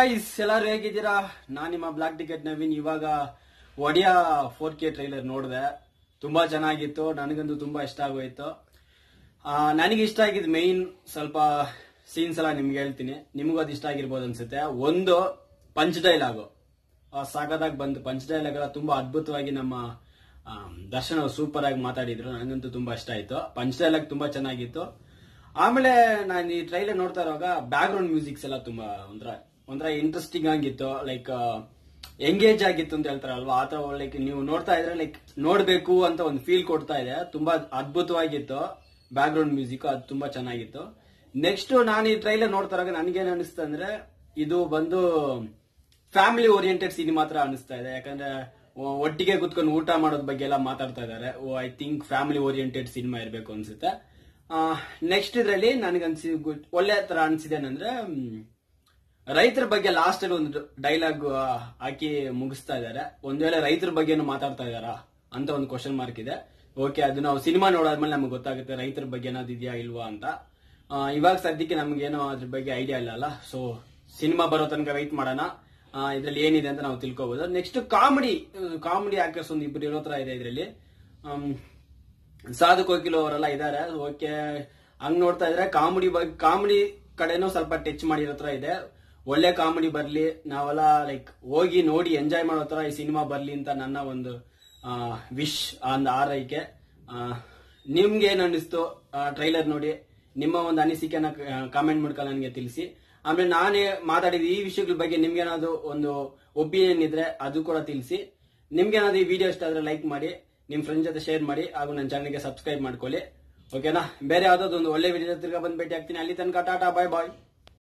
guys ಎಲ್ಲರೂ ಹೇಗಿದ್ದೀರಾ ನಾನು ನಿಮ್ಮ ಬ್ಲಾಕ್ ಟಿಕೆಟ್ ನವೀನ್ ಇವಾಗ ಒಡಿಯಾ ಫೋರ್ ಕೆ ಟ್ರೈಲರ್ ನೋಡಿದೆ ತುಂಬಾ ಚೆನ್ನಾಗಿತ್ತು ನನಗಂತೂ ತುಂಬಾ ಇಷ್ಟ ಆಗೋಯ್ತು ಆ, ನನಗೆ ಇಷ್ಟ ಆಗಿದ್ ಮೇನ್ ಸ್ವಲ್ಪ ಸೀನ್ಸ್ ಎಲ್ಲ ನಿಮ್ಗೆ ಹೇಳ್ತೀನಿ ನಿಮಗೂ ಅದು ಇಷ್ಟ ಆಗಿರ್ಬೋದು ಅನ್ಸುತ್ತೆ ಒಂದು ಪಂಚ್ ಡೈಲಾಗು ಸಾಗದಾಗಿ ಬಂದು ಪಂಚ್ ಡೈಲಾಗ್ ಎಲ್ಲ ತುಂಬಾ ಅದ್ಭುತವಾಗಿ ನಮ್ಮ ಆ, ದರ್ಶನ್ ಅವ್ರು ಸೂಪರ್ ಆಗಿ ಮಾತಾಡಿದ್ರು ನನಗಂತೂ ತುಂಬಾ ಇಷ್ಟ ಆಯ್ತು ಪಂಚ್ ಡೈಲಾಗ್ ತುಂಬಾ ಚೆನ್ನಾಗಿತ್ತು ಆಮೇಲೆ ನಾನು ಈ ಟ್ರೈಲರ್ ನೋಡ್ತಾ ಇರುವಾಗ ಬ್ಯಾಕ್ ಗ್ರೌಂಡ್ ಮ್ಯೂಸಿಕ್ಸ್ ಎಲ್ಲ ತುಂಬಾ ಒಂಥರ ಒಂಥರ ಇಂಟ್ರೆಸ್ಟಿಂಗ್ ಆಗಿತ್ತು ಲೈಕ್ ಎಂಗೇಜ್ ಆಗಿತ್ತು ಅಂತ ಹೇಳ್ತಾರಲ್ವಾ ಆ ತರ ಲೈಕ್ ನೀವು ನೋಡ್ತಾ ಇದ್ರೆ ಲೈಕ್ ನೋಡ್ಬೇಕು ಅಂತ ಒಂದು ಫೀಲ್ ಕೊಡ್ತಾ ಇದೆ ತುಂಬಾ ಅದ್ಭುತವಾಗಿತ್ತು ಬ್ಯಾಕ್ ಗ್ರೌಂಡ್ ಮ್ಯೂಸಿಕ್ ಅದು ತುಂಬಾ ಚೆನ್ನಾಗಿತ್ತು ನೆಕ್ಸ್ಟ್ ನಾನು ಈ ಟ್ರೈಲರ್ ನೋಡ್ತಾ ಇರುವಾಗ ನನಗೇನು ಅನಿಸ್ತು ಅಂದ್ರೆ ಇದು ಬಂದು ಫ್ಯಾಮಿಲಿ ಓರಿಯೆಂಟೆಡ್ ಸಿನಿಮಾ ಹತ್ರ ಅನಿಸ್ತಾ ಇದೆ ಯಾಕಂದ್ರೆ ಒ- ಒಟ್ಟಿಗೆ ಕುತ್ಕೊಂಡು ಊಟ ಮಾಡೋದ್ ಬಗ್ಗೆ ಎಲ್ಲ ಮಾತಾಡ್ತಾ ಇದ್ದಾರೆ oh I think family oriented cinema ಇರಬೇಕು ಅನ್ಸುತ್ತೆ ನೆಕ್ಸ್ಟ್ ಇದರಲ್ಲಿ ನನಗನ್ಸಿ ಒಳ್ಳೆ ತರ ಅನ್ಸಿದೇನಂದ್ರೆ ಮ್, ರೈತರ ಬಗ್ಗೆ ಲಾಸ್ಟ್ ಅಲ್ಲಿ ಒಂದು ಡೈಲಾಗ್ ಹಾಕಿ ಮುಗಿಸ್ತಾ ಇದ್ದಾರೆ ಒಂದ್ ವೇಳೆ ರೈತರ ಬಗ್ಗೆನೂ ಮಾತಾಡ್ತಾ ಇದಾರಾ ಅಂತ ಒಂದು ಕ್ವಶನ್ ಮಾರ್ಕ್ ಇದೆ ಓಕೆ ಅದು ನಾವು ಸಿನಿಮಾ ನೋಡಾದ್ಮೇಲೆ ನಮ್ಗೆ ಗೊತ್ತಾಗುತ್ತೆ ರೈತರ ಬಗ್ಗೆ ಏನಾದ್ರು ಇದೆಯಾ ಇಲ್ವಾ ಅಂತ ಆ, ಇವಾಗ ಸದ್ಯಕ್ಕೆ ನಮ್ಗೇನೋ ಅದ್ರ ಬಗ್ಗೆ ಐಡಿಯಾ ಇಲ್ಲ ಅಲ್ಲ ಸೊ ಸಿನಿಮಾ ಬರೋ ತನಕ ವೈಟ್ ಮಾಡೋಣ ಇದ್ರಲ್ಲಿ ಏನಿದೆ ಅಂತ ನಾವು ತಿಳ್ಕೊಬಹುದು ನೆಕ್ಸ್ಟ್ ಕಾಮಿಡಿ ಕಾಮಿಡಿ ಆಕ್ಟರ್ಸ್ ಒಂದು ಇಬ್ರು ಇರೋ ತರ ಇದೆ ಇದರಲ್ಲಿ ಸಾಧು ಕೋಕಿಲು ಅವರೆಲ್ಲ ಇದ್ದಾರೆ ಓಕೆ ಹಂಗ್ ನೋಡ್ತಾ ಇದ್ರೆ ಕಾಮಿಡಿ ಬಗ್ಗೆ ಕಾಮಿಡಿ ಕಡೆನೂ ಸ್ವಲ್ಪ ಟಚ್ ಮಾಡಿರೋ ತರ ಇದೆ ಒಳ್ಳೆ ಕಾಮಿಡಿ ಬರ್ಲಿ ನಾವೆಲ್ಲ ಲೈಕ್ ಹೋಗಿ ನೋಡಿ ಎಂಜಾಯ್ ಮಾಡೋ ತರ ಈ ಸಿನಿಮಾ ಬರ್ಲಿ ಅಂತ ನನ್ನ ಒಂದು ವಿಶ್ ಅಂದ್ ಆರೈಕೆ ಆ, ನಿಮ್ಗೆ ಏನ್ ಅನಿಸ್ತು ಟ್ರೈಲರ್ ನೋಡಿ ನಿಮ್ಮ ಒಂದು ಅನಿಸಿಕೆನ ಕಾಮೆಂಟ್ ಮೂಲಕ ನನಗೆ ತಿಳಿಸಿ ಆಮೇಲೆ ನಾನೇ ಮಾತಾಡಿದ ಈ ವಿಷಯಗಳ ಬಗ್ಗೆ ನಿಮ್ಗೇನಾದ್ರು ಒಂದು ಒಪಿನಿಯನ್ ಇದ್ರೆ ಅದು ಕೂಡ ತಿಳಿಸಿ ನಿಮ್ಗೇನಾದ್ರು ಈ ವಿಡಿಯೋ ಇಷ್ಟ ಆದ್ರೆ ಲೈಕ್ ಮಾಡಿ ನಿಮ್ ಫ್ರೆಂಡ್ ಜೊತೆ ಶೇರ್ ಮಾಡಿ ಹಾಗೂ ನನ್ನ ಚಾನಲ್ಗೆ ಸಬ್ಸ್ಕ್ರೈಬ್ ಮಾಡ್ಕೊಳ್ಳಿ ಓಕೆನಾ ಬೇರೆ ಯಾವ್ದಾದ್ರು ಒಂದು ಒಳ್ಳೆ ವಿಡಿಯೋ ತಿರ್ಗಾ ಬಂದು ಭೇಟಿ ಆಗ್ತೀನಿ ಅಲ್ಲಿ ತನಕ ಟಾಟಾ ಬಾಯ್ ಬಾಯ್